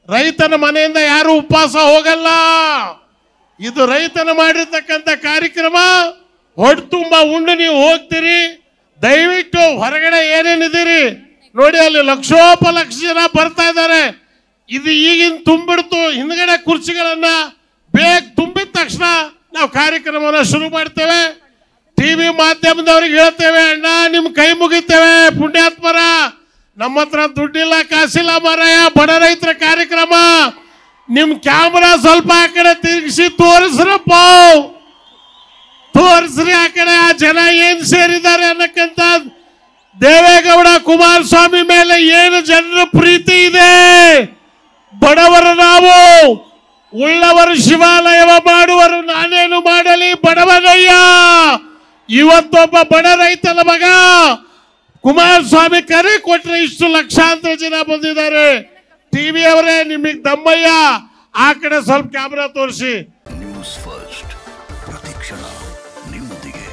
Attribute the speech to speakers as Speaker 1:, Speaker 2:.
Speaker 1: ರೈತನ ಮನೆಯಿಂದ ಯಾರು ಉಪವಾಸ ಹೋಗಲ್ಲ ಇದು ರೈತನ ಮಾಡಿರ್ತಕ್ಕಂಥ ಕಾರ್ಯಕ್ರಮ ಹೊಟ್ಟೆ ತುಂಬ ಉಂಡು ನೀವು ಹೋಗ್ತೀರಿ ದಯವಿಟ್ಟು ಹೊರಗಡೆ ಏನೇನಿದ್ದೀರಿ ನೋಡಿ ಅಲ್ಲಿ ಲಕ್ಷೋಪಲಕ್ಷ ಜನ ಬರ್ತಾ ಇದ್ದಾರೆ ಇದು ಈಗಿನ ತುಂಬಿಡ್ತು ಹಿಂದ್ಗಡೆ ಕುರ್ಚಿಗಳನ್ನ ಬೇಗ ತುಂಬಿದ ತಕ್ಷಣ ನಾವು ಕಾರ್ಯಕ್ರಮವನ್ನು ಶುರು ಮಾಡ್ತೇವೆ ಟಿವಿ ಮಾಧ್ಯಮದವ್ರಿಗೆ ಹೇಳ್ತೇವೆ ಅಣ್ಣ ನಿಮ್ ಕೈ ಮುಗಿತೇವೆ ಪುಣ್ಯಾತ್ಮರ ನಮ್ಮ ಹತ್ರ ದುಡ್ಡಿಲ್ಲ ಕಾಸಿಲ್ಲ ಮಾರಾಯ ಬಡ ರೈತರ ಕಾರ್ಯಕ್ರಮ ನಿಮ್ ಕ್ಯಾಮ್ರಾ ಸ್ವಲ್ಪ ಆ ಕಡೆ ತಿರುಗಿಸಿ ತೋರಿಸ್ರಪ್ಪ ತೋರಿಸ್ರಿ ಆ ಕಡೆ ಆ ಜನ ಏನ್ ಸೇರಿದ್ದಾರೆ ಅನ್ನಕ್ಕಂತ ದೇವೇಗೌಡ ಕುಮಾರಸ್ವಾಮಿ ಮೇಲೆ ಏನು ಜನರ ಪ್ರೀತಿ ಇದೆ ಬಡವರು ನಾವು ಉಳ್ಳವರು ಶಿವಾಲಯವ ಮಾಡುವರು ನಾನೇನು ಮಾಡಲಿ ಬಡವನಯ್ಯ ಇವತ್ತೊಬ್ಬ ಬಡ ರೈತನ ಮಗ ಕುಮಾರಸ್ವಾಮಿ ಕರೆ ಕೊಟ್ರೆ ಇಷ್ಟು ಲಕ್ಷಾಂತರ ಜನ ಬಂದಿದ್ದಾರೆ ಟಿವಿ ಅವರೇ ನಿಮಗೆ ದಮ್ಮಯ್ಯ ಆ ಕಡೆ ಸ್ವಲ್ಪ ಕ್ಯಾಮ್ರಾ ತೋರಿಸಿ
Speaker 2: ನ್ಯೂಸ್ ಫಸ್ಟ್ ಪ್ರತಿಕ್ಷಣ ನಿಮ್ಮೊಂದಿಗೆ